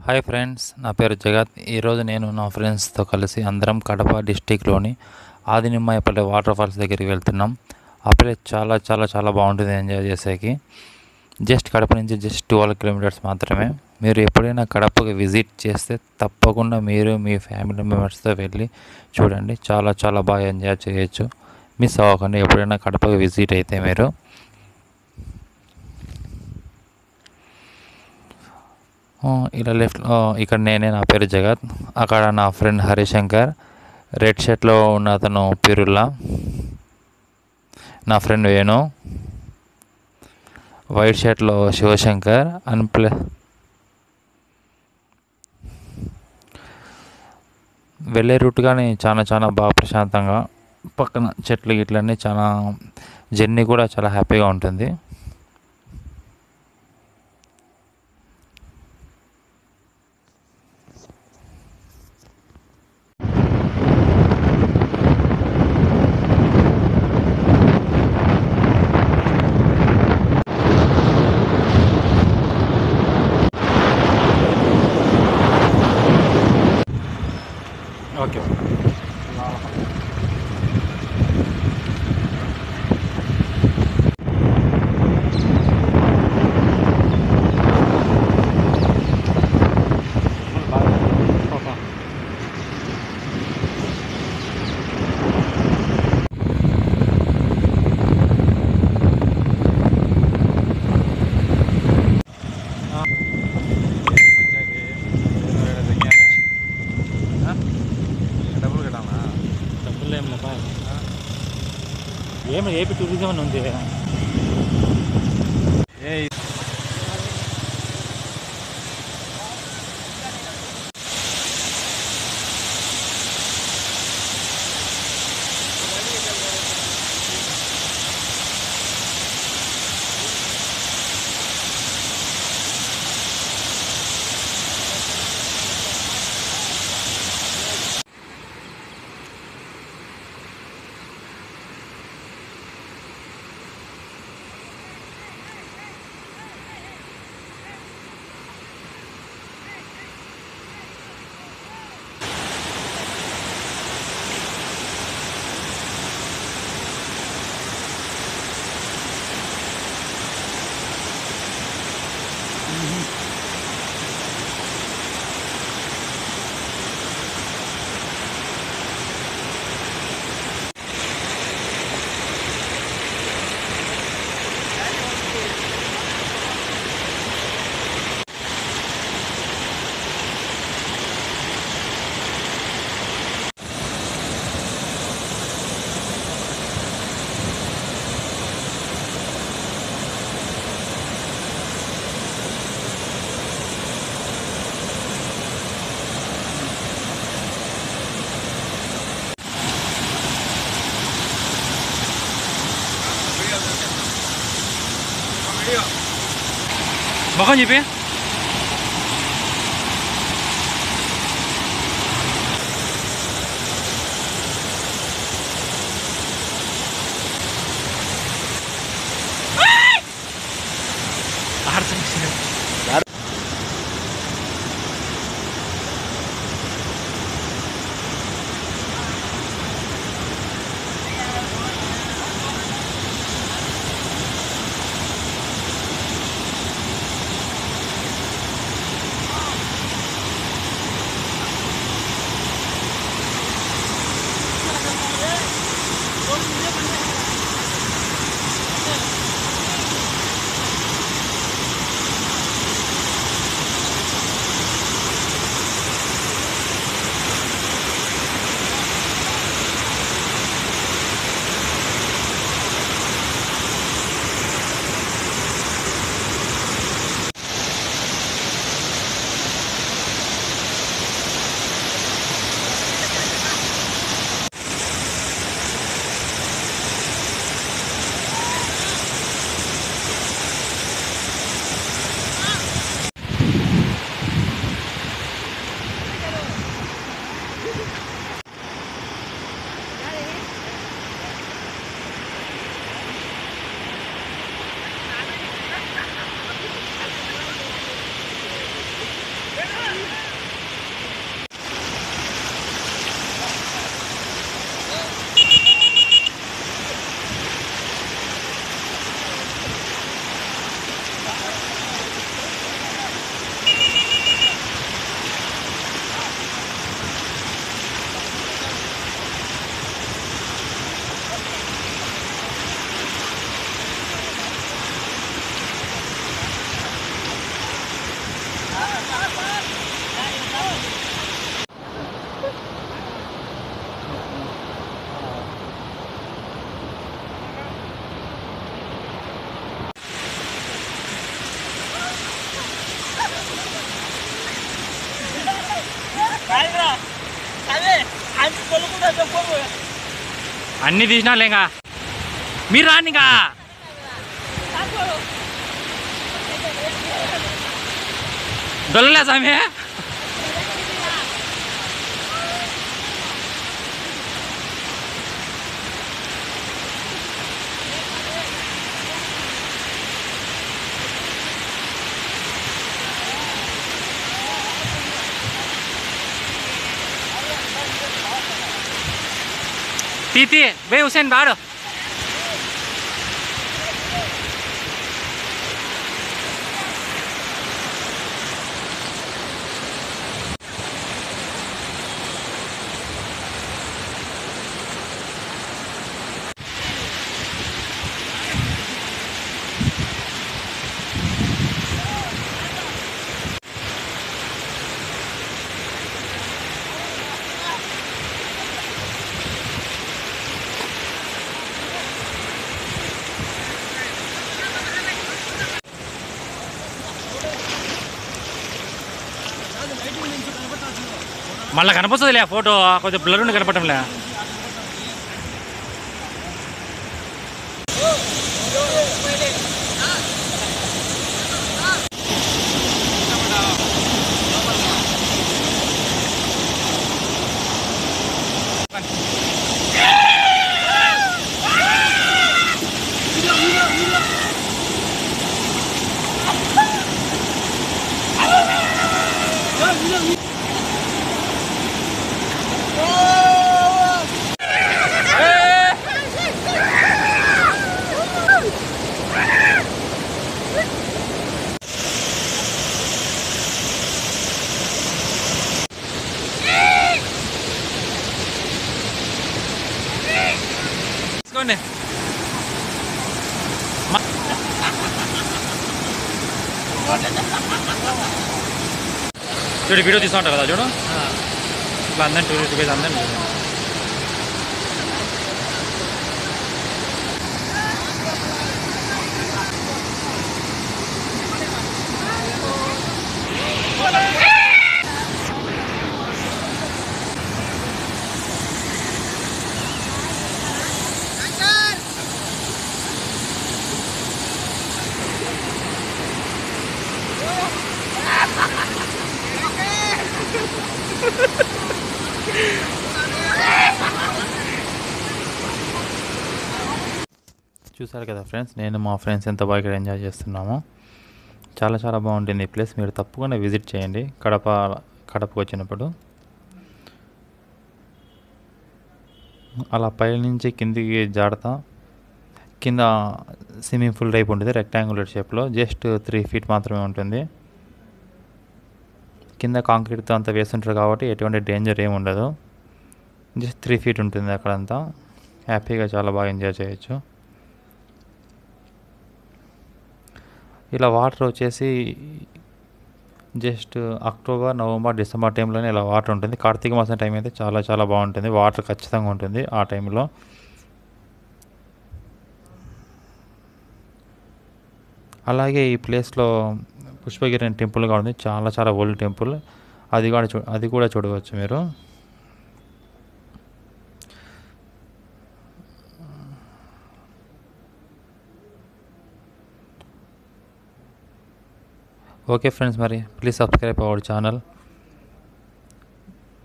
hi friends నా పేరు జగత్ ఈరోజు నేను నా ఫ్రెండ్స్తో కలిసి అందరం కడప డిస్టిక్లోని ఆదినిమ్మాయపల్లి వాటర్ ఫాల్స్ దగ్గరికి వెళ్తున్నాం ఆ ప్లేస్ చాలా చాలా చాలా బాగుంటుంది ఎంజాయ్ చేసేకి జస్ట్ కడప నుంచి జస్ట్ ట్వెల్వ్ కిలోమీటర్స్ మాత్రమే మీరు ఎప్పుడైనా కడపకి విజిట్ చేస్తే తప్పకుండా మీరు మీ ఫ్యామిలీ మెంబర్స్తో వెళ్ళి చూడండి చాలా చాలా బాగా ఎంజాయ్ చేయొచ్చు మిస్ అవ్వకండి ఎప్పుడైనా కడపకి విజిట్ అయితే మీరు ఆ, ఇలా లెఫ్ట్ ఆ, ఇక్కడ నేనే నా పేరు జగత్ అక్కడ నా ఫ్రెండ్ హరిశంకర్ రెడ్ షర్ట్లో ఉన్న అతను పిరుల్లా నా ఫ్రెండ్ వేణు వైట్ షర్ట్లో శివశంకర్ అండ్ ప్లే వెళ్ళే రూట్ కానీ చాలా చాలా బాగా ప్రశాంతంగా పక్కన చెట్లు గిట్లన్నీ చాలా జర్నీ కూడా చాలా హ్యాపీగా ఉంటుంది ఓకే డబ్బులు కట్టాలా డబ్బులు ఏం లేపా ఏమి ఏపీ టూరిజం అని ఉంది ఏ మొఖం చెప్పి అన్ని తీసినా లేగా మీరు రాండి ఇంకా దొల్లలే స్వామి తీ తీ బే హుసేన్ బాడు మళ్ళీ కనపస్తుందిలే ఆ ఫోటో కొంచెం బ్లర్ ఉండి కనపడంలే తీసుకోండి మ- చూడు వీడియో తీస్తూ ఉంటారు కదా చూడు ఇట్లా అందరిని టూరిస్ట్ ప్లేస్ అందరిని చూసారు కదా ఫ్రెండ్స్ నేను మా ఫ్రెండ్స్ ఎంత బాగా ఇక్కడ ఎంజాయ్ చేస్తున్నామో చాలా చాలా బాగుంటుంది ఈ ప్లేస్ మీరు తప్పకుండా విజిట్ చేయండి కడప కడపకు వచ్చినప్పుడు అలా పై నుంచి కిందికి జాడతా కింద స్విమ్మింగ్ పూల్ టైప్ ఉంటుంది రెక్టాంగులర్ షేప్లో జస్ట్ త్రీ ఫీట్ మాత్రమే ఉంటుంది కింద కాంక్రీట్తో అంతా వేస్తుంటారు కాబట్టి ఎటువంటి డేంజర్ ఏమి ఉండదు జస్ట్ త్రీ ఫీట్ ఉంటుంది అక్కడంతా హ్యాపీగా చాలా బాగా ఎంజాయ్ చేయొచ్చు ఇలా వాటర్ వచ్చేసి జస్ట్ అక్టోబర్ నవంబర్ డిసెంబర్ టైంలోనే ఇలా వాటర్ ఉంటుంది కార్తీక మాసం టైం అయితే చాలా చాలా బాగుంటుంది వాటర్ ఖచ్చితంగా ఉంటుంది ఆ టైంలో అలాగే ఈ ప్లేస్లో పుష్పగిరి అనే టెంపుల్ కూడా ఉంది చాలా చాలా ఓల్డ్ టెంపుల్ అది కూడా చూ అది కూడా చూడవచ్చు మీరు ఓకే ఫ్రెండ్స్ మరి please subscribe our channel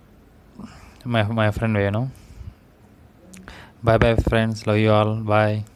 my my friend Venu bye bye friends love you all bye